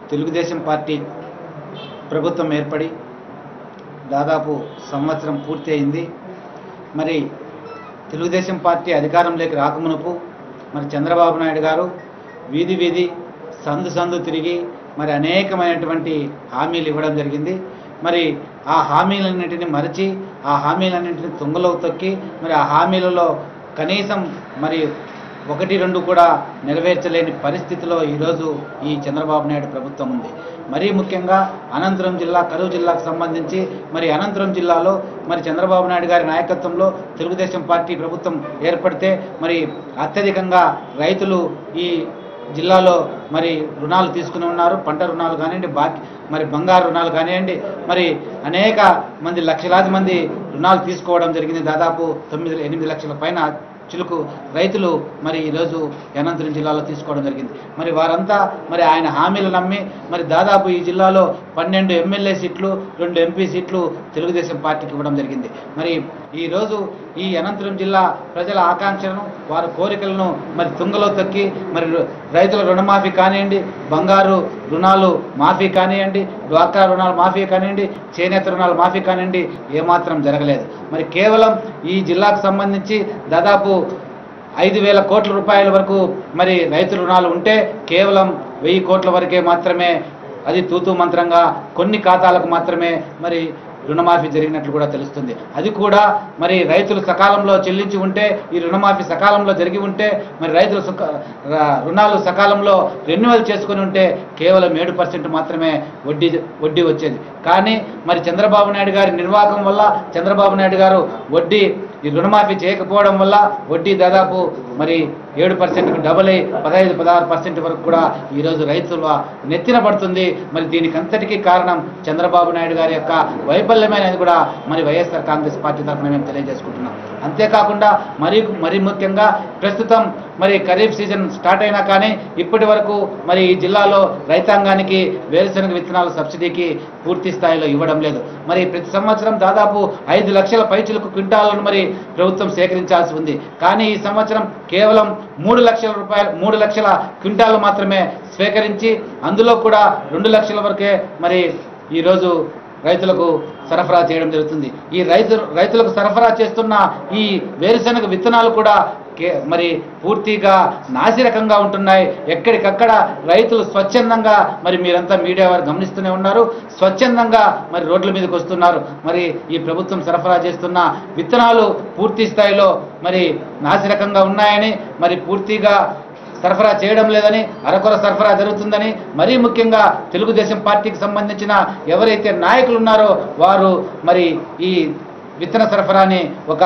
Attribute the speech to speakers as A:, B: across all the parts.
A: Telugu Desam party ప్రభుత్వం ఏర్పడి దాదాపు సంవత్సరం పూర్తి అయింది మరి తెలుగుదేశం పార్టీ అధికారంలోకి రాకమునుపు మరి చంద్రబాబు నాయుడు గారు వీధి వీధి సందు సందు తిరిగి మరి అనేకమైనటువంటి హామీలు ఇవ్వడం జరిగింది మరి ఆ హామీలన్నింటినీ మరిచి ఆ హామీలన్నింటినీ తుంగలో తొక్కి మరి ఆ హామీలలో కనీసం మరి ఒకటి రెండు కూడా నెరవేర్చలేని పరిస్థితిలో ఈరోజు ఈ చంద్రబాబు నాయుడు ప్రభుత్వం ఉంది మరీ ముఖ్యంగా అనంతపురం జిల్లా కరువు జిల్లాకు సంబంధించి మరి అనంతపురం జిల్లాలో మరి చంద్రబాబు నాయుడు గారి నాయకత్వంలో తెలుగుదేశం పార్టీ ప్రభుత్వం ఏర్పడితే మరి అత్యధికంగా రైతులు ఈ జిల్లాలో మరి రుణాలు తీసుకుని ఉన్నారు పంట రుణాలు కానివ్వండి బాకీ మరి బంగారు రుణాలు కానివ్వండి మరి అనేక మంది లక్షలాది మంది రుణాలు తీసుకోవడం జరిగింది దాదాపు తొమ్మిది ఎనిమిది లక్షల పైన చిలుకు రైతులు మరి ఈరోజు అనంతపురం జిల్లాలో తీసుకోవడం జరిగింది మరి వారంతా మరి ఆయన హామీలు నమ్మి మరి దాదాపు ఈ జిల్లాలో పన్నెండు ఎమ్మెల్యే సీట్లు రెండు ఎంపీ సీట్లు తెలుగుదేశం పార్టీకి ఇవ్వడం జరిగింది మరి ఈరోజు ఈ అనంతపురం జిల్లా ప్రజల ఆకాంక్షలను వారి కోరికలను మరి తుంగలో తొక్కి మరి రైతుల రుణమాఫీ కానివ్వండి బంగారు రుణాలు మాఫీ కానివ్వండి డ్వాక్రా రుణాలు మాఫీ కానివ్వండి చేనేత రుణాలు మాఫీ కానివ్వండి ఏమాత్రం జరగలేదు మరి కేవలం ఈ జిల్లాకు సంబంధించి దాదాపు ఐదు వేల కోట్ల రూపాయల వరకు మరి రైతు రుణాలు ఉంటే కేవలం వెయ్యి కోట్ల వరకే మాత్రమే అది తూతూ మంత్రంగా కొన్ని ఖాతాలకు మాత్రమే మరి రుణమాఫీ జరిగినట్లు కూడా తెలుస్తుంది అది కూడా మరి రైతులు సకాలంలో చెల్లించి ఉంటే ఈ రుణమాఫీ సకాలంలో జరిగి ఉంటే మరి రైతులు సుఖ- ర- రుణాలు సకాలంలో రెన్యువల్ చేసుకుని ఉంటే కేవలం ఏడు పర్సెంట్ మాత్రమే వడ్డీ వడ్డీ వచ్చేది కానీ మరి చంద్రబాబు నాయుడు గారి నిర్వాహకం వల్ల చంద్రబాబు నాయుడు గారు వడ్డీ ఈ రుణమాఫీ చేయకపోవడం వల్ల వడ్డీ దాదాపు మరి ఏడు పర్సెంట్కి డబుల్ అయి పదహైదు పదహారు పర్సెంట్ వరకు కూడా ఈరోజు రైతుల నెత్తిన పడుతుంది మరి దీనికి అంతటికీ కారణం చంద్రబాబు నాయుడు గారి యొక్క వైఫల్యమైనది కూడా మరి వైఎస్ఆర్ కాంగ్రెస్ పార్టీ తరఫున మేము తెలియజేసుకుంటున్నాం అంతేకాకుండా మరి మరి ముఖ్యంగా ప్రస్తుతం మరి ఖరీఫ్ సీజన్ స్టార్ట్ అయినా కానీ ఇప్పటి వరకు మరి ఈ జిల్లాలో రైతాంగానికి వేరుశనగ విత్తనాల సబ్సిడీకి పూర్తి స్థాయిలో ఇవ్వడం లేదు మరి ప్రతి సంవత్సరం దాదాపు ఐదు లక్షల పైచులకు క్వింటాలను మరి ప్రభుత్వం సేకరించాల్సి ఉంది కానీ ఈ సంవత్సరం కేవలం మూడు లక్షల రూపాయలు మూడు లక్షల క్వింటాలు మాత్రమే స్వీకరించి అందులో కూడా రెండు లక్షల వరకే మరి ఈరోజు రైతులకు సరఫరా చేయడం జరుగుతుంది ఈ రైతు రైతులకు సరఫరా చేస్తున్న ఈ వేరుశనగ విత్తనాలు కూడా కే- మరి పూర్తిగా నాసిరకంగా ఉంటున్నాయి ఎక్కడికక్కడ రైతులు స్వచ్ఛందంగా మరి మీరంతా మీడియా వారు గమనిస్తూనే ఉన్నారు స్వచ్ఛందంగా మరి రోడ్ల మీదకి వస్తున్నారు మరి ఈ ప్రభుత్వం సరఫరా చేస్తున్న విత్తనాలు పూర్తి స్థాయిలో మరి నాసిరకంగా ఉన్నాయని మరి పూర్తిగా సరఫరా చేయడం లేదని అరకొర సరఫరా జరుగుతుందని మరీ ముఖ్యంగా తెలుగుదేశం పార్టీకి సంబంధించిన ఎవరైతే నాయకులు ఉన్నారో వారు మరి ఈ విత్తన సరఫరాని ఒక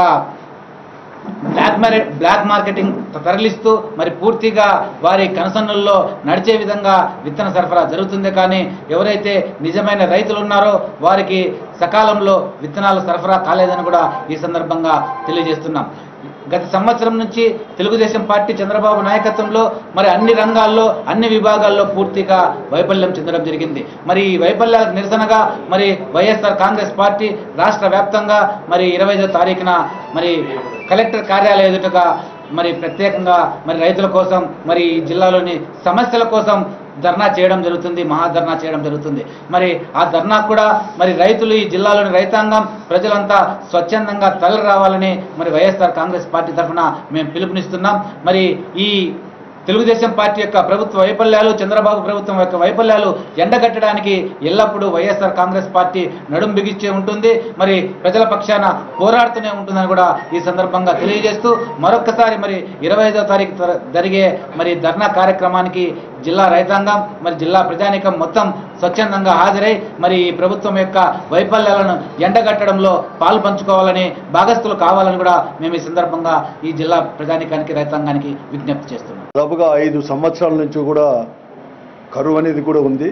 A: బ్లాక్ మార్ బ్లాక్ మార్కెటింగ్ తరలిస్తూ మరి పూర్తిగా వారి కనసన్నుల్లో నడిచే విధంగా విత్తన సరఫరా జరుగుతుంది కానీ ఎవరైతే నిజమైన రైతులు ఉన్నారో వారికి సకాలంలో విత్తనాలు సరఫరా కాలేదని కూడా ఈ సందర్భంగా తెలియజేస్తున్నాం గత సంవత్సరం నుంచి తెలుగుదేశం పార్టీ చంద్రబాబు నాయకత్వంలో మరి అన్ని రంగాల్లో అన్ని విభాగాల్లో పూర్తిగా వైఫల్యం చెందడం జరిగింది మరి ఈ వైఫల్యాలకు నిరసనగా మరి వైఎస్ఆర్ కాంగ్రెస్ పార్టీ రాష్ట్ర వ్యాప్తంగా మరి ఇరవై తారీఖున మరి కలెక్టర్ కార్యాలయ ఎదుటగా మరి ప్రత్యేకంగా మరి రైతుల కోసం మరి ఈ జిల్లాలోని సమస్యల కోసం ధర్నా చేయడం జరుగుతుంది మహాధర్నా చేయడం జరుగుతుంది మరి ఆ ధర్నా కూడా మరి రైతులు ఈ జిల్లాలోని రైతాంగం ప్రజలంతా స్వచ్ఛందంగా తరలి రావాలని మరి వైఎస్ఆర్ కాంగ్రెస్ పార్టీ తరఫున మేము పిలుపునిస్తున్నాం మరి ఈ తెలుగుదేశం పార్టీ యొక్క ప్రభుత్వ వైఫల్యాలు చంద్రబాబు ప్రభుత్వం యొక్క వైఫల్యాలు ఎండగట్టడానికి ఎల్లప్పుడూ వైఎస్ఆర్ కాంగ్రెస్ పార్టీ నడుం బిగిచ్చే ఉంటుంది మరి ప్రజల పక్షాన పోరాడుతూనే ఉంటుందని కూడా ఈ సందర్భంగా తెలియజేస్తూ మరొక్కసారి మరి ఇరవై ఐదో తారీఖు త్వర- జరిగే మరి ధర్నా కార్యక్రమానికి జిల్లా రైతాంగం మరి జిల్లా ప్రజానికం మొత్తం స్వచ్ఛందంగా హాజరై మరి ఈ ప్రభుత్వం యొక్క వైఫల్యాలను ఎండగట్టడంలో పాలు పంచుకోవాలని భాగస్థులు కావాలని కూడా మేము ఈ సందర్భంగా ఈ జిల్లా ప్రజానికానికి రైతాంగానికి విజ్ఞప్తి చేస్తున్నాం
B: దాదాపుగా ఐదు సంవత్సరాల నుంచి కూడా కరువు అనేది కూడా ఉంది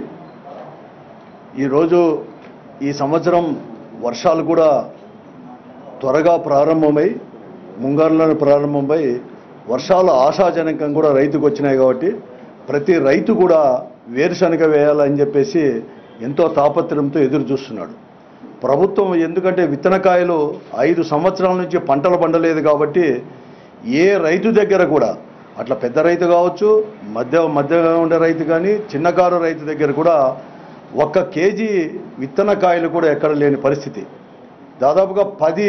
B: ఈరోజు ఈ సంవత్సరం వర్షాలు కూడా త్వరగా ప్రారంభమై ముంగారులను ప్రారంభమై వర్షాలు ఆశాజనకం కూడా రైతుకు వచ్చినాయి కాబట్టి ప్రతి రైతు కూడా వేరుశనగ వేయాలని చెప్పేసి ఎంతో తాపత్రయంతో ఎదురు చూస్తున్నాడు ప్రభుత్వం ఎందుకంటే విత్తనకాయలు ఐదు సంవత్సరాల నుంచి పంటలు పండలేదు కాబట్టి ఏ రైతు దగ్గర కూడా అట్లా పెద్ద రైతు కావచ్చు మధ్య మధ్యగా ఉండే రైతు కానీ చిన్నకారు రైతు దగ్గర కూడా ఒక్క కేజీ విత్తనకాయలు కూడా ఎక్కడ లేని పరిస్థితి దాదాపుగా పది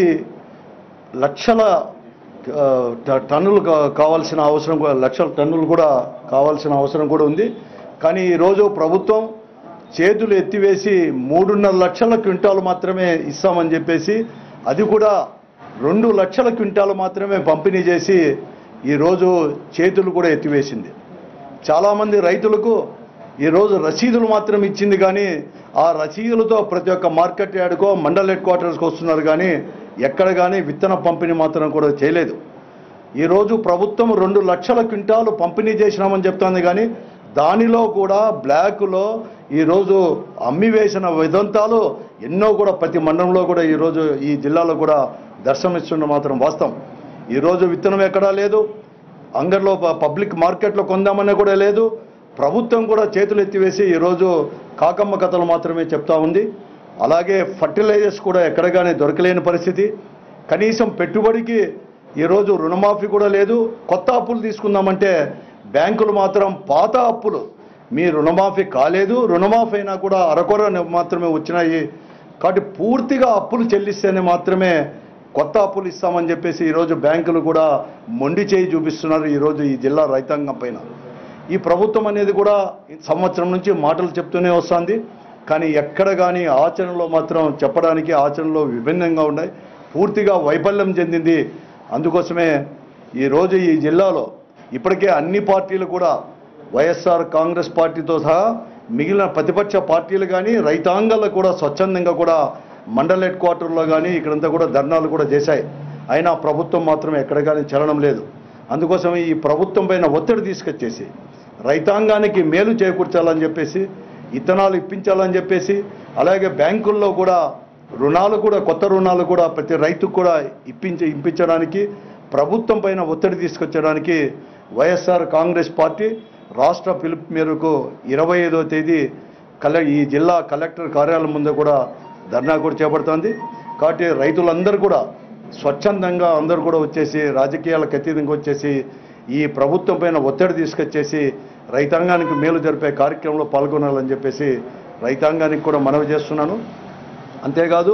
B: లక్షల ఆ, ట- టన్నులు కా- కావాల్సిన అవసరం కూడా- లక్షల టన్నులు కూడా కావాల్సిన అవసరం కూడా ఉంది కానీ ఈరోజు ప్రభుత్వం చేతులు ఎత్తివేసి మూడున్నర లక్షల క్వింటాలు మాత్రమే ఇస్తామని చెప్పేసి అది కూడా రెండు లక్షల క్వింటాలు మాత్రమే పంపిణీ చేసి ఈరోజు చేతులు కూడా ఎత్తివేసింది చాలామంది రైతులకు ఈరోజు రసీదులు మాత్రం ఇచ్చింది కానీ ఆ రసీదులతో ప్రతి ఒక్క మార్కెట్ యార్డ్కో మండల్ హెడ్ క్వార్టర్స్కి వస్తున్నారు కానీ ఎక్కడ కానీ విత్తన పంపిణీ మాత్రం కూడా చేయలేదు ఈరోజు ప్రభుత్వం రెండు లక్షల క్వింటాలు పంపిణీ చేసినామని చెప్తోంది కానీ దానిలో కూడా బ్లాకులో ఈరోజు అమ్మి వేసిన విదంతాలు ఎన్నో కూడా ప్రతి మండలంలో కూడా ఈరోజు ఈ జిల్లాలో కూడా దర్శనమిస్తున్న మాత్రం వాస్తవం ఈరోజు విత్తనం ఎక్కడా లేదు అంగడిలో ప- పబ్లిక్ మార్కెట్లో కొందామని కూడా లేదు ప్రభుత్వం కూడా చేతులు ఎత్తివేసి ఈరోజు కాకమ్మ కథలు మాత్రమే చెప్తా ఉంది అలాగే ఫర్టిలైజర్స్ కూడా ఎక్కడ కానీ దొరకలేని పరిస్థితి కనీసం పెట్టుబడికి ఈరోజు రుణమాఫీ కూడా లేదు కొత్త అప్పులు తీసుకుందామంటే బ్యాంకులు మాత్రం పాత అప్పులు మీ రుణమాఫీ కాలేదు రుణమాఫీ అయినా కూడా అరకొర మాత్రమే వచ్చినాయి కాబట్టి పూర్తిగా అప్పులు చెల్లిస్తేనే మాత్రమే కొత్త అప్పులు ఇస్తామని చెప్పేసి ఈరోజు బ్యాంకులు కూడా మొండి చేయి చూపిస్తున్నారు ఈరోజు ఈ జిల్లా రైతాంగం పైన ఈ ప్రభుత్వం అనేది కూడా ఈ సంవత్సరం నుంచి మాటలు చెప్తూనే వస్తుంది కానీ ఎక్కడ కానీ ఆచరణలో మాత్రం చెప్పడానికి ఆచరణలో విభిన్నంగా ఉన్నాయి పూర్తిగా వైఫల్యం చెందింది అందుకోసమే ఈరోజు ఈ జిల్లాలో ఇప్పటికే అన్ని పార్టీలు కూడా వైఎస్ఆర్ కాంగ్రెస్ పార్టీతో సహా మిగిలిన ప్రతిపక్ష పార్టీలు కానీ రైతాంగాలు కూడా స్వచ్ఛందంగా కూడా మండల హెడ్ క్వార్టర్లో కానీ ఇక్కడంతా కూడా ధర్నాలు కూడా చేశాయి అయినా ప్రభుత్వం మాత్రం ఎక్కడ కానీ చలనం లేదు అందుకోసం ఈ ప్రభుత్వం పైన ఒత్తిడి తీసుకొచ్చేసి రైతాంగానికి మేలు చేకూర్చాలని చెప్పేసి ఇత్తనాలు ఇప్పించాలని చెప్పేసి అలాగే బ్యాంకుల్లో కూడా రుణాలు కూడా కొత్త రుణాలు కూడా ప్రతి రైతుకు కూడా ఇప్పించి ఇప్పించడానికి ప్రభుత్వం పైన ఒత్తిడి తీసుకొచ్చడానికి వైఎస్ఆర్ కాంగ్రెస్ పార్టీ రాష్ట్ర పిలుపు మేరకు ఇరవై ఐదో తేదీ కల ఈ జిల్లా కలెక్టర్ కార్యాలయం ముందు కూడా ధర్నా కూడా చేపడుతోంది కాబట్టి రైతులందరూ కూడా స్వచ్ఛందంగా అందరూ కూడా వచ్చేసి రాజకీయాలకు అతీతంగా వచ్చేసి ఈ ప్రభుత్వం పైన ఒత్తిడి తీసుకొచ్చేసి రైతాంగానికి మేలు జరిపే కార్యక్రమంలో పాల్గొనాలని చెప్పేసి రైతాంగానికి కూడా మనవి చేస్తున్నాను అంతేకాదు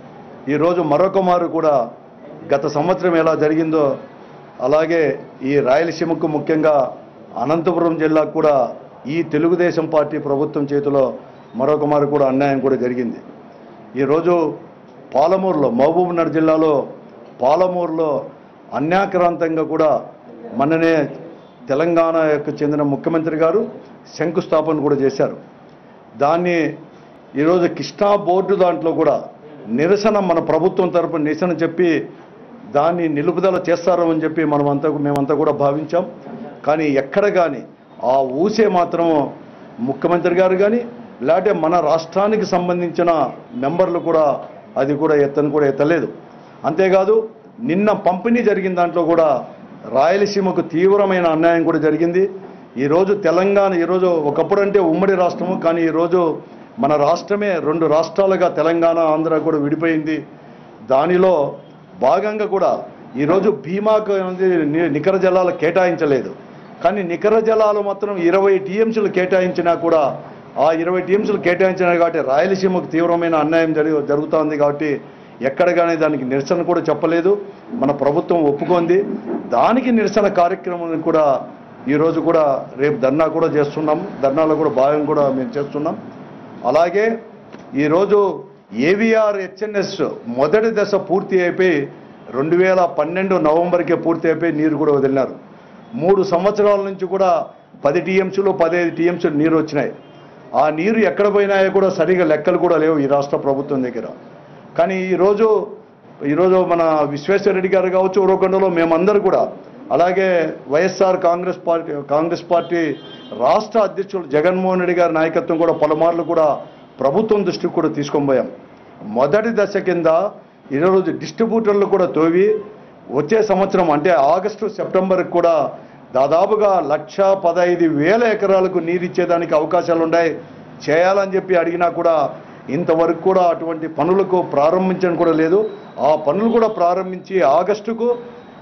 B: ఈరోజు మరొక మారు కూడా గత సంవత్సరం ఎలా జరిగిందో అలాగే ఈ రాయలసీమకు ముఖ్యంగా అనంతపురం జిల్లాకు కూడా ఈ తెలుగుదేశం పార్టీ ప్రభుత్వం చేతిలో మరొక మారు కూడా అన్యాయం కూడా జరిగింది ఈరోజు పాలమూరులో మహబూబ్నగర్ జిల్లాలో పాలమూరులో అన్యాక్రాంతంగా కూడా మొన్ననే తెలంగాణ యొక్క చెందిన ముఖ్యమంత్రి గారు శంకుస్థాపన కూడా చేశారు దాన్ని ఈరోజు కృష్ణా బోర్డు దాంట్లో కూడా నిరసన మన ప్రభుత్వం తరపున నిరసన చెప్పి దాన్ని నిలుపుదల చేస్తారు అని చెప్పి మనమంతా మేమంతా కూడా భావించాం కానీ ఎక్కడ కానీ ఆ ఊసే మాత్రం ముఖ్యమంత్రి గారు కానీ లేకపోతే మన రాష్ట్రానికి సంబంధించిన మెంబర్లు కూడా అది కూడా ఎత్తని కూడా ఎత్తలేదు అంతేకాదు నిన్న పంపిణీ జరిగిన దాంట్లో కూడా రాయలసీమకు తీవ్రమైన అన్యాయం కూడా జరిగింది ఈరోజు తెలంగాణ ఈరోజు ఒకప్పుడు అంటే ఉమ్మడి రాష్ట్రము కానీ ఈరోజు మన రాష్ట్రమే రెండు రాష్ట్రాలుగా తెలంగాణ ఆంధ్ర కూడా విడిపోయింది దానిలో భాగంగా కూడా ఈరోజు భీమాకు అనేది ని- నికర జలాలు కేటాయించలేదు కానీ నికర జలాలు మాత్రం ఇరవై టీఎంసీలు కేటాయించినా కూడా ఆ ఇరవై టీఎంసీలు కేటాయించినా కాబట్టి రాయలసీమకు తీవ్రమైన అన్యాయం జరుగు జరుగుతోంది కాబట్టి ఎక్కడ కానీ దానికి నిరసన కూడా చెప్పలేదు మన ప్రభుత్వం ఒప్పుకుంది దానికి నిరసన కార్యక్రమం కూడా ఈరోజు కూడా రేపు ధర్నా కూడా చేస్తున్నాం ధర్నాలో కూడా భాగం కూడా మేము చేస్తున్నాం అలాగే ఈరోజు ఏవిఆర్ హెచ్ఎన్ఎస్ మొదటి దశ పూర్తి అయిపోయి రెండు వేల పన్నెండు నవంబర్కే పూర్తి అయిపోయి నీరు కూడా వదిలినారు మూడు సంవత్సరాల నుంచి కూడా పది టీఎంసీలు పదిహేను టీఎంసీలు నీరు వచ్చినాయి ఆ నీరు ఎక్కడ పోయినాయో కూడా సరిగా లెక్కలు కూడా లేవు ఈ రాష్ట్ర ప్రభుత్వం దగ్గర కానీ ఈరోజు ఈరోజు మన విశ్వేశ్వరరెడ్డి గారు కావచ్చు ఉరవకొండలో మేమందరూ కూడా అలాగే వైఎస్ఆర్ కాంగ్రెస్ పార్టీ కాంగ్రెస్ పార్టీ రాష్ట్ర అధ్యక్షులు జగన్మోహన్ రెడ్డి గారి నాయకత్వం కూడా పలుమార్లు కూడా ప్రభుత్వం దృష్టికి కూడా తీసుకొని పోయాం మొదటి దశ కింద ఈరోజు డిస్ట్రిబ్యూటర్లు కూడా తోవి వచ్చే సంవత్సరం అంటే ఆగస్టు సెప్టెంబర్కి కూడా దాదాపుగా లక్ష పదహైదు వేల ఎకరాలకు నీరు ఇచ్చేదానికి అవకాశాలు ఉన్నాయి చేయాలని చెప్పి అడిగినా కూడా ఇంతవరకు కూడా అటువంటి పనులకు ప్రారంభించడం కూడా లేదు ఆ పనులు కూడా ప్రారంభించి ఆగస్టుకు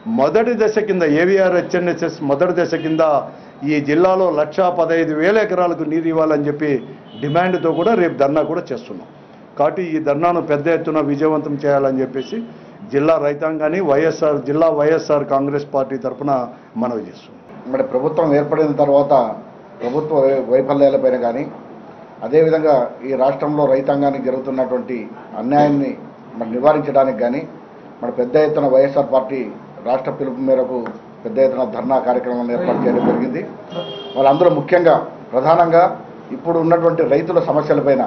B: మొదటి దశ కింద ఏవిఆర్ హెచ్ఎన్ఎస్ఎస్ మొదటి దశ కింద ఈ జిల్లాలో లక్షా పదహైదు వేల ఎకరాలకు నీరు ఇవ్వాలని చెప్పి డిమాండ్తో కూడా రేపు ధర్నా కూడా చేస్తున్నాం కాబట్టి ఈ ధర్నాను పెద్ద ఎత్తున విజయవంతం చేయాలని చెప్పేసి జిల్లా రైతాంగాన్ని వైఎస్ఆర్ జిల్లా వైఎస్ఆర్ కాంగ్రెస్ పార్టీ తరఫున మనవి చేస్తున్నాం
C: మరి ప్రభుత్వం ఏర్పడిన తర్వాత ప్రభుత్వ వై- వైఫల్యాలపైన కానీ అదేవిధంగా ఈ రాష్ట్రంలో రైతాంగానికి జరుగుతున్నటువంటి అన్యాయాన్ని మరి నివారించడానికి కానీ మరి పెద్ద ఎత్తున వైఎస్ఆర్ పార్టీ రాష్ట్ర పిలుపు మేరకు పెద్ద ఎత్తున ధర్నా కార్యక్రమాన్ని ఏర్పాటు చేయడం జరిగింది వాళ్ళందరూ ముఖ్యంగా ప్రధానంగా ఇప్పుడు ఉన్నటువంటి రైతుల సమస్యలపైన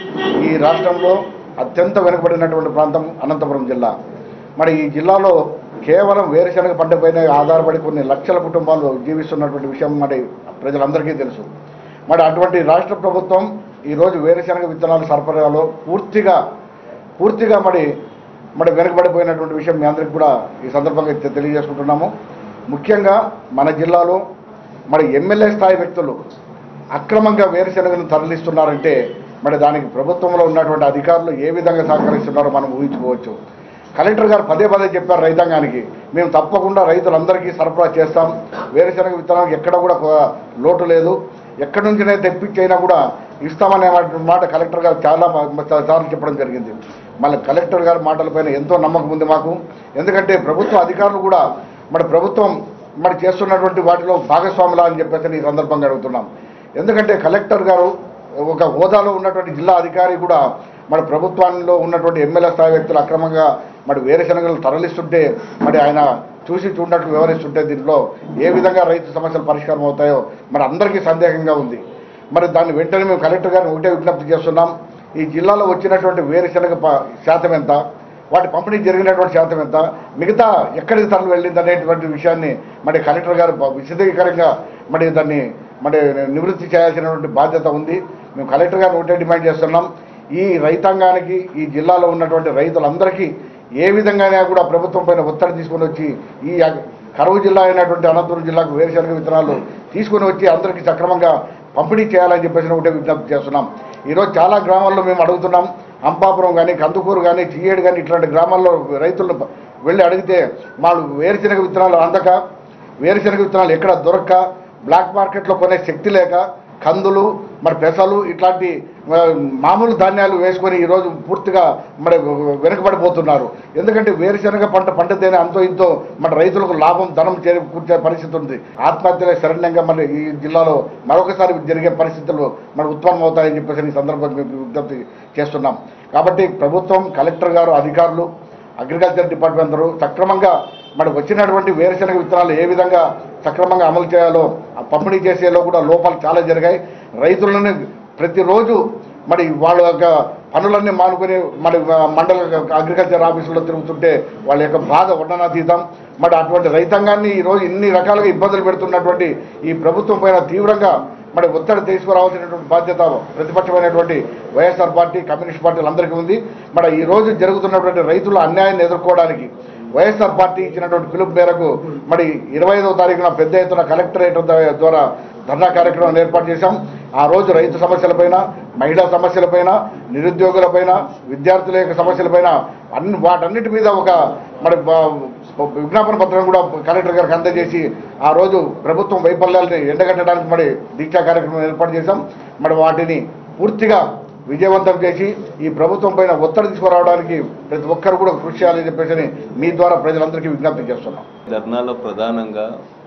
C: ఈ రాష్ట్రంలో అత్యంత వెనుకబడినటువంటి ప్రాంతం అనంతపురం జిల్లా మరి ఈ జిల్లాలో కేవలం వేరుశనగ పంటపైన ఆధారపడి కొన్ని లక్షల కుటుంబాలు జీవిస్తున్నటువంటి విషయం మరి ప్రజలందరికీ తెలుసు మరి అటువంటి రాష్ట్ర ప్రభుత్వం ఈరోజు వేరుశనగ విత్తనాల సరఫరాలో పూర్తిగా పూర్తిగా మరి మరి వెనుకబడిపోయినటువంటి విషయం మీ అందరికీ కూడా ఈ సందర్భంగా తె- తెలియజేసుకుంటున్నాము ముఖ్యంగా మన జిల్లాలో మరి ఎమ్మెల్యే స్థాయి వ్యక్తులు అక్రమంగా వేరుశనగను తరలిస్తున్నారంటే మరి దానికి ప్రభుత్వంలో ఉన్నటువంటి అధికారులు ఏ విధంగా సహకరిస్తున్నారో మనం ఊహించుకోవచ్చు కలెక్టర్ గారు పదే పదే చెప్పారు రైతాంగానికి మేము తప్పకుండా రైతులందరికీ సరఫరా చేస్తాం వేరుశనగ విత్తనానికి ఎక్కడ కూడా కొ- లోటు లేదు ఎక్కడి నుంచినే తెప్పించైనా కూడా ఇస్తామనే మాట- మాట కలెక్టర్ గారు చాలా మ- సార్లు చెప్పడం జరిగింది మళ్ళీ కలెక్టర్ గారి మాటలపైన ఎంతో నమ్మకం ఉంది మాకు ఎందుకంటే ప్రభుత్వ అధికారులు కూడా మరి ప్రభుత్వం మరి చేస్తున్నటువంటి వాటిలో భాగస్వాములా అని చెప్పేసి ఈ సందర్భంగా అడుగుతున్నాం ఎందుకంటే కలెక్టర్ గారు ఒక హోదాలో ఉన్నటువంటి జిల్లా అధికారి కూడా మరి ప్రభుత్వంలో ఉన్నటువంటి ఎమ్మెల్యే స్థాయి వ్యక్తులు అక్రమంగా మరి వేరుశనగలు తరలిస్తుంటే మరి ఆయన చూసి చూడనట్లు వ్యవహరిస్తుంటే దీంట్లో ఏ విధంగా రైతు సమస్యలు పరిష్కారం అవుతాయో మరి అందరికీ సందేహంగా ఉంది మరి దాన్ని వెంటనే మేము కలెక్టర్ గారిని ఒకటే విజ్ఞప్తి చేస్తున్నాం ఈ జిల్లాలో వచ్చినటువంటి వేరుశనగ ప- శాతం ఎంత వాటి పంపిణీ జరిగినటువంటి శాతం ఎంత మిగతా ఎక్కడికి తరలి వెళ్ళింది అనేటువంటి విషయాన్ని మరి కలెక్టర్ గారు ప- విశదీకరంగా మరి దాన్ని మరి నివృత్తి చేయాల్సినటువంటి బాధ్యత ఉంది మేము కలెక్టర్ గారిని ఒకటే డిమాండ్ చేస్తున్నాం ఈ రైతాంగానికి ఈ జిల్లాలో ఉన్నటువంటి రైతులందరికీ ఏ విధంగానే కూడా ప్రభుత్వం పైన ఒత్తిడి తీసుకొని వచ్చి ఈ అగ- కరువు జిల్లా అయినటువంటి అనంతపురం జిల్లాకు వేరుశనగ విత్తనాలు తీసుకొని వచ్చి అందరికీ సక్రమంగా పంపిణీ చేయాలని చెప్పేసి ఒకటే విజ్ఞప్తి చేస్తున్నాం ఈరోజు చాలా గ్రామాల్లో మేము అడుగుతున్నాం అంపాపురం కానీ కందుకూరు కానీ చియ్యేడు కానీ ఇట్లాంటి గ్రామాల్లో రైతులను ప- వెళ్ళి అడిగితే వాళ్ళు వేరుశనగ విత్తనాలు అందక వేరుశనగ విత్తనాలు ఎక్కడ దొరక్క బ్లాక్ మార్కెట్లో కొనే శక్తి లేక కందులు మరి పెసలు ఇట్లాంటి ఆ, మామూలు ధాన్యాలు వేసుకొని ఈరోజు పూర్తిగా మరి వెనుకబడిపోతున్నారు ఎందుకంటే వేరుశనగ పంట పండితేనే అంతో ఇంతో మన రైతులకు లాభం ధనం చేకూర్చే పరిస్థితి ఉంది ఆత్మహత్యలే శరణ్యంగా మరి ఈ జిల్లాలో మరొకసారి జరిగే పరిస్థితులు మన ఉత్పన్నం అవుతాయని చెప్పేసి ఈ సందర్భంగా మేము విజ్ఞప్తి చేస్తున్నాం కాబట్టి ప్రభుత్వం కలెక్టర్ గారు అధికారులు అగ్రికల్చర్ డిపార్ట్మెంట్ అందరూ సక్రమంగా మరి వచ్చినటువంటి వేరుశనగ విత్తనాలు ఏ విధంగా సక్రమంగా అమలు చేయాలో ఆ పంపిణీ చేసేలో కూడా లోపాలు చాలా జరిగాయి రైతులను ప్రతిరోజు మరి వాళ్ళ యొక్క పనులన్నీ మానుకొని మరి మండల అగ్రికల్చర్ ఆఫీసులో తిరుగుతుంటే వాళ్ళ యొక్క బాధ వర్ణనాతీతం మరి అటువంటి రైతాంగాన్ని ఈరోజు ఇన్ని రకాలుగా ఇబ్బందులు పెడుతున్నటువంటి ఈ ప్రభుత్వం పైన తీవ్రంగా మరి ఒత్తిడి తీసుకురావాల్సినటువంటి బాధ్యత ప్రతిపక్షమైనటువంటి వైఎస్ఆర్ పార్టీ కమ్యూనిస్ట్ పార్టీలందరికీ ఉంది మరి ఈ రోజు జరుగుతున్నటువంటి రైతుల అన్యాయాన్ని ఎదుర్కోవడానికి వైఎస్ఆర్ పార్టీ ఇచ్చినటువంటి పిలుపు మేరకు మరి ఇరవై ఐదవ తారీఖున పెద్ద ఎత్తున కలెక్టరేట్ ద- ద్వారా ధర్నా కార్యక్రమం ఏర్పాటు చేశాం ఆ రోజు రైతు సమస్యలపైన మహిళా సమస్యలపైన నిరుద్యోగులపైన విద్యార్థుల యొక్క సమస్యలపైన అన్ని వాటన్నిటి మీద ఒక మరి బ- విజ్ఞాపన పత్రం కూడా కలెక్టర్ గారికి అందజేసి ఆ రోజు ప్రభుత్వం వైఫల్యాలని ఎండగట్టడానికి మరి దీక్షా కార్యక్రమం ఏర్పాటు చేశాం మరి వాటిని పూర్తిగా విజయవంతం చేసి ఈ ప్రభుత్వం పైన ఒత్తిడి తీసుకురావడానికి ప్రతి ఒక్కరు కూడా కృషి చేయాలని చెప్పేసి మీ ద్వారా ప్రజలందరికీ విజ్ఞప్తి చేస్తున్నాం
D: ధర్నాలో ప్రధానంగా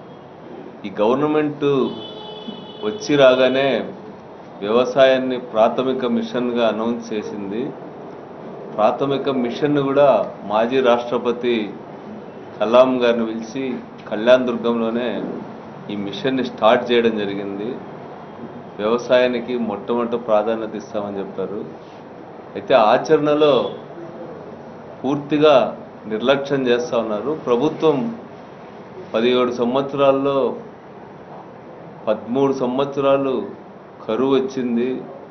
D: ఈ గవర్నమెంట్ వచ్చి రాగానే వ్యవసాయాన్ని ప్రాథమిక మిషన్గా అనౌన్స్ చేసింది ప్రాథమిక మిషన్ కూడా మాజీ రాష్ట్రపతి కలాం గారిని పిలిచి కళ్యాణ్ దుర్గంలోనే ఈ మిషన్ని స్టార్ట్ చేయడం జరిగింది వ్యవసాయానికి మొట్టమొదటి ప్రాధాన్యత ఇస్తామని చెప్పారు అయితే ఆచరణలో పూర్తిగా నిర్లక్ష్యం చేస్తూ ఉన్నారు ప్రభుత్వం పదిహేడు సంవత్సరాల్లో పదమూడు సంవత్సరాలు కరువు వచ్చింది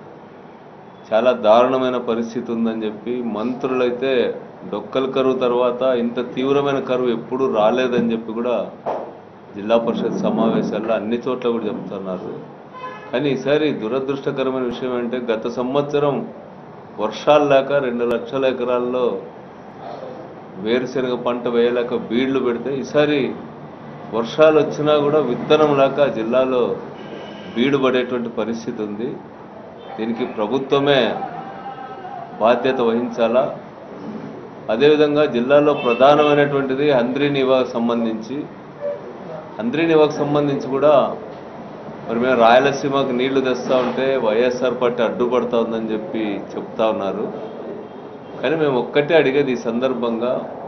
D: చాలా దారుణమైన పరిస్థితి ఉందని చెప్పి మంత్రులైతే డొక్కల కరువు తర్వాత ఇంత తీవ్రమైన కరువు ఎప్పుడూ రాలేదని చెప్పి కూడా జిల్లా పరిషత్ సమావేశాల్లో అన్ని చోట్ల కూడా చెప్తున్నారు కానీ ఈసారి దురదృష్టకరమైన విషయం ఏంటంటే గత సంవత్సరం వర్షాలు లేక రెండు లక్షల ఎకరాల్లో వేరుశనగ పంట వేయలేక బీళ్లు పెడితే ఈసారి వర్షాలు వచ్చినా కూడా విత్తనం లేక జిల్లాలో బీడు పడేటువంటి పరిస్థితి ఉంది దీనికి ప్రభుత్వమే బాధ్యత వహించాలా అదేవిధంగా జిల్లాలో ప్రధానమైనటువంటిది హంద్రీ నివాకు సంబంధించి హంద్రీ నివాకు సంబంధించి కూడా మరి మేము రాయలసీమకు నీళ్లు తెస్తా ఉంటే వైఎస్ఆర్ పార్టీ అడ్డుపడతా ఉందని చెప్పి చెప్తా ఉన్నారు కానీ మేము ఒక్కటే అడిగేది ఈ సందర్భంగా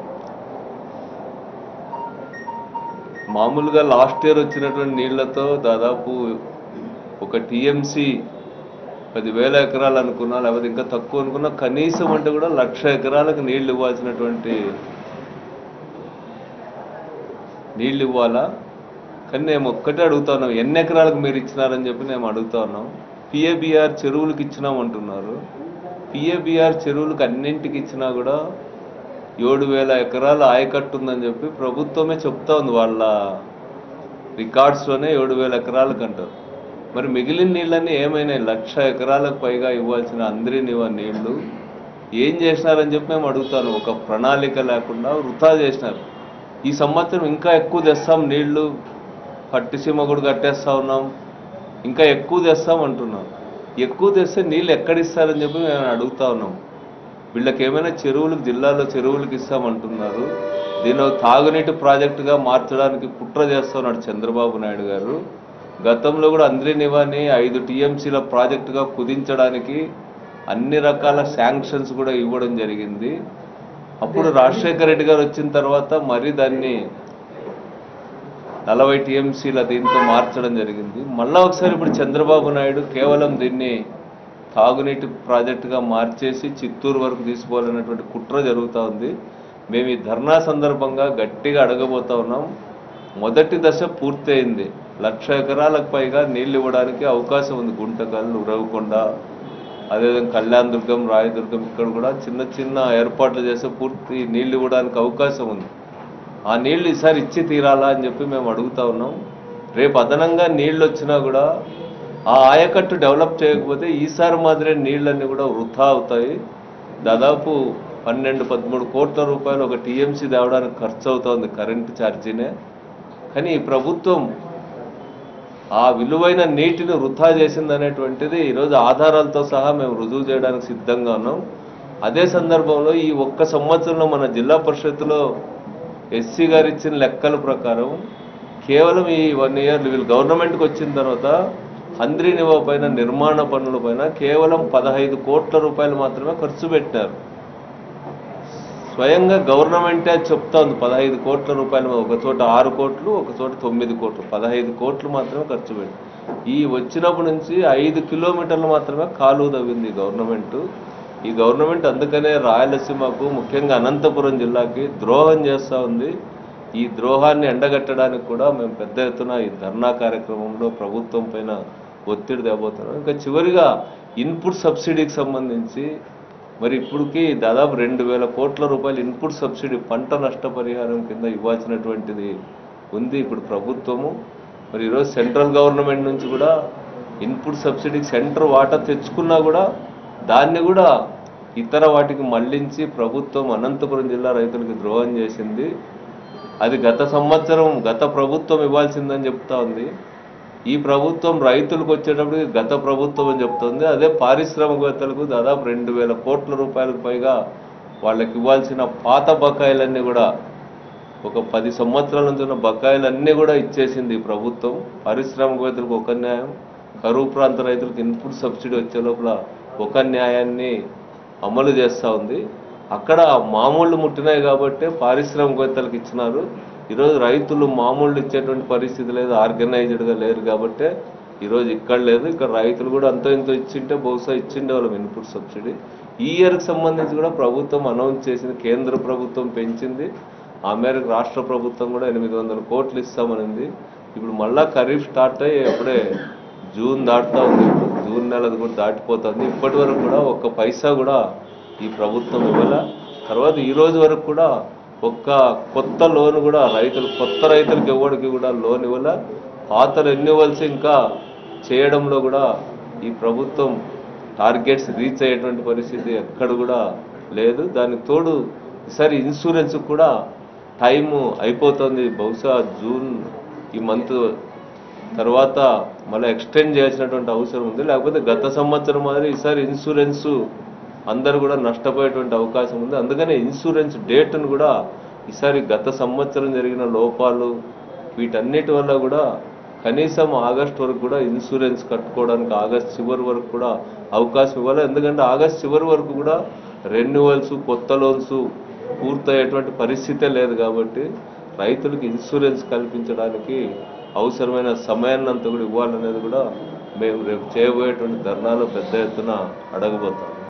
D: మామూలుగా లాస్ట్ ఇయర్ వచ్చినటువంటి నీళ్లతో దాదాపు ఒక టీఎంసీ పదివేల ఎకరాలు అనుకున్నా లేకపోతే ఇంకా తక్కువ అనుకున్నా కనీసం అంటే కూడా లక్ష ఎకరాలకు నీళ్లు ఇవ్వాల్సినటువంటి నీళ్లు ఇవ్వాలా కానీ మేము ఒక్కటే అడుగుతా ఉన్నాం ఎన్ని ఎకరాలకు మీరు ఇచ్చినారని చెప్పి మేము అడుగుతా ఉన్నాం పిఏబిఆర్ చెరువులకు ఇచ్చినాం అంటున్నారు పిఏబిఆర్ చెరువులకు అన్నింటికి ఇచ్చినా కూడా ఏడు వేల ఎకరాల ఆయకట్టు ఉందని చెప్పి ప్రభుత్వమే చెప్తా ఉంది వాళ్ళ రికార్డ్స్లోనే ఏడు వేల ఎకరాలకు అంటారు మరి మిగిలిన నీళ్ళన్నీ ఏమైనాయి లక్ష ఎకరాలకు పైగా ఇవ్వాల్సిన అందరి నివ నీళ్లు ఏం చేసినారని చెప్పి మేము అడుగుతాను ఒక ప్రణాళిక లేకుండా వృధా చేసినారు ఈ సంవత్సరం ఇంకా ఎక్కువ తెస్తాం నీళ్లు పట్టిసీమ కూడా కట్టేస్తా ఉన్నాం ఇంకా ఎక్కువ తెస్తాం అంటున్నాం ఎక్కువ తెస్తే నీళ్ళు ఎక్కడిస్తారని చెప్పి మేము అడుగుతా ఉన్నాం వీళ్ళకి ఏమైనా చెరువులకు జిల్లాలో చెరువులకు ఇస్తామంటున్నారు దీని ఒక తాగునీటి ప్రాజెక్టుగా మార్చడానికి కుట్ర చేస్తున్నాడు చంద్రబాబు నాయుడు గారు గతంలో కూడా అంద్రి నివాని ఐదు టీఎంసీల ప్రాజెక్టుగా కుదించడానికి అన్ని రకాల శాంక్షన్స్ కూడా ఇవ్వడం జరిగింది అప్పుడు రాజశేఖర రెడ్డి గారు వచ్చిన తర్వాత మరి దాన్ని నలభై టీఎంసీల దీంతో మార్చడం జరిగింది మళ్ళా ఒకసారి ఇప్పుడు చంద్రబాబు నాయుడు కేవలం దీన్ని తాగునీటి ప్రాజెక్టుగా మార్చేసి చిత్తూరు వరకు తీసుకోవాలన్నటువంటి కుట్ర జరుగుతూ ఉంది మేము ఈ ధర్నా సందర్భంగా గట్టిగా అడగబోతా ఉన్నాం మొదటి దశ పూర్తయింది లక్ష ఎకరాలకు పైగా నీళ్లు ఇవ్వడానికి అవకాశం ఉంది గుంటకల్ ఉరవకొండ అదేవిధంగా కళ్యాణ్ దుర్గం రాయదుర్గం ఇక్కడ కూడా చిన్న చిన్న ఏర్పాట్లు చేస్తే పూర్తి నీళ్లు ఇవ్వడానికి అవకాశం ఉంది ఆ నీళ్లు ఈసారి ఇచ్చి తీరాలా అని చెప్పి మేము అడుగుతా ఉన్నాం రేపు అదనంగా నీళ్లు వచ్చినా కూడా ఆ ఆయకట్టు డెవలప్ చేయకపోతే ఈసారి మాదిరే నీళ్ళన్నీ కూడా వృధా అవుతాయి దాదాపు పన్నెండు పదమూడు కోట్ల రూపాయలు ఒక టీఎంసీ తేవడానికి ఖర్చు అవుతోంది కరెంటు ఛార్జీనే కానీ ఈ ప్రభుత్వం ఆ విలువైన నీటిని వృధా చేసిందనేటువంటిది ఈరోజు ఆధారాలతో సహా మేము రుజువు చేయడానికి సిద్ధంగా ఉన్నాం అదే సందర్భంలో ఈ ఒక్క సంవత్సరంలో మన జిల్లా పరిషత్తులో ఎస్సీ గారు ఇచ్చిన లెక్కల ప్రకారం కేవలం ఈ వన్ ఇయర్ వీళ్ళు గవర్నమెంట్కి వచ్చిన తర్వాత హంద్రీ నివా పైన నిర్మాణ పనుల పైన కేవలం పదహైదు కోట్ల రూపాయలు మాత్రమే ఖర్చు పెట్టినారు స్వయంగా గవర్నమెంటే చెప్తా ఉంది పదహైదు కోట్ల రూపాయలు ఒక చోట ఆరు కోట్లు ఒక చోట తొమ్మిది కోట్లు పదహైదు కోట్లు మాత్రమే ఖర్చు పెట్టి ఈ వచ్చినప్పటి నుంచి ఐదు కిలోమీటర్లు మాత్రమే కాలువ తవ్వింది ఈ గవర్నమెంట్ ఈ గవర్నమెంట్ అందుకనే రాయలసీమకు ముఖ్యంగా అనంతపురం జిల్లాకి ద్రోహం చేస్తూ ఉంది ఈ ద్రోహాన్ని ఎండగట్టడానికి కూడా మేము పెద్ద ఎత్తున ఈ ధర్నా కార్యక్రమంలో ప్రభుత్వం పైన ఒత్తిడి తేబోతున్నాం ఇంకా చివరిగా ఇన్పుట్ సబ్సిడీకి సంబంధించి మరి ఇప్పటికి దాదాపు రెండు వేల కోట్ల రూపాయలు ఇన్పుట్ సబ్సిడీ పంట నష్టపరిహారం కింద ఇవ్వాల్సినటువంటిది ఉంది ఇప్పుడు ప్రభుత్వము మరి ఈరోజు సెంట్రల్ గవర్నమెంట్ నుంచి కూడా ఇన్పుట్ సబ్సిడీకి సెంటర్ వాటా తెచ్చుకున్నా కూడా దాన్ని కూడా ఇతర వాటికి మళ్లించి ప్రభుత్వం అనంతపురం జిల్లా రైతులకు ద్రోహం చేసింది అది గత సంవత్సరం గత ప్రభుత్వం ఇవ్వాల్సిందని చెప్తా ఉంది ఈ ప్రభుత్వం రైతులకు వచ్చేటప్పటికి గత ప్రభుత్వం అని చెప్తుంది అదే పారిశ్రామికవేత్తలకు దాదాపు రెండు వేల కోట్ల రూపాయలకు పైగా వాళ్ళకి ఇవ్వాల్సిన పాత బకాయిలన్నీ కూడా ఒక పది సంవత్సరాల నుంచి ఉన్న బకాయిలన్నీ కూడా ఇచ్చేసింది ఈ ప్రభుత్వం పారిశ్రామికవేత్తలకు ఒక న్యాయం కరువు ప్రాంత రైతులకు ఇన్పుట్ సబ్సిడీ వచ్చే లోపల ఒక న్యాయాన్ని అమలు చేస్తూ ఉంది అక్కడ మామూళ్ళు ముట్టినాయి కాబట్టి పారిశ్రామికవేత్తలకు ఇచ్చినారు ఈరోజు రైతులు మామూళ్ళు ఇచ్చేటువంటి పరిస్థితి లేదు ఆర్గనైజ్డ్గా లేరు కాబట్టి ఈరోజు ఇక్కడ లేదు ఇక్కడ రైతులు కూడా అంతో ఇంతో ఇచ్చింటే బహుశా ఇచ్చిండే వాళ్ళం ఇన్పుట్ సబ్సిడీ ఈ ఇయర్కి సంబంధించి కూడా ప్రభుత్వం అనౌన్స్ చేసింది కేంద్ర ప్రభుత్వం పెంచింది ఆ మేరకు రాష్ట్ర ప్రభుత్వం కూడా ఎనిమిది వందల కోట్లు ఇస్తామనింది ఇప్పుడు మళ్ళా ఖరీఫ్ స్టార్ట్ అయ్యి అప్పుడే జూన్ దాటుతా ఉంది ఇప్పుడు జూన్ నెలది కూడా దాటిపోతుంది ఇప్పటి వరకు కూడా ఒక్క పైసా కూడా ఈ ప్రభుత్వం ఇవ్వాల తర్వాత ఈ రోజు వరకు కూడా ఒక్క కొత్త లోన్ కూడా రైతులు కొత్త రైతులకు ఇవ్వడానికి కూడా లోన్ ఇవ్వాల పాత రెన్యువల్స్ ఇంకా చేయడంలో కూడా ఈ ప్రభుత్వం టార్గెట్స్ రీచ్ అయ్యేటువంటి పరిస్థితి ఎక్కడ కూడా లేదు దానికి తోడు ఈసారి ఇన్సూరెన్స్ కూడా టైము అయిపోతుంది బహుశా జూన్ ఈ మంత్ తర్వాత మళ్ళీ ఎక్స్టెండ్ చేయాల్సినటువంటి అవసరం ఉంది లేకపోతే గత సంవత్సరం మాదిరి ఈసారి ఇన్సూరెన్స్ అందరు కూడా నష్టపోయేటువంటి అవకాశం ఉంది అందుకనే ఇన్సూరెన్స్ డేట్ను కూడా ఈసారి గత సంవత్సరం జరిగిన లోపాలు వీటన్నిటి వల్ల కూడా కనీసం ఆగస్ట్ వరకు కూడా ఇన్సూరెన్స్ కట్టుకోవడానికి ఆగస్ట్ చివరి వరకు కూడా అవకాశం ఇవ్వాలి ఎందుకంటే ఆగస్ట్ చివరి వరకు కూడా రెన్యువల్స్ కొత్త లోన్స్ పూర్తయ్యేటువంటి పరిస్థితే లేదు కాబట్టి రైతులకు ఇన్సూరెన్స్ కల్పించడానికి అవసరమైన సమయాన్ని అంతా కూడా ఇవ్వాలనేది కూడా మేము రేపు చేయబోయేటువంటి ధర్నాలో పెద్ద ఎత్తున అడగబోతాం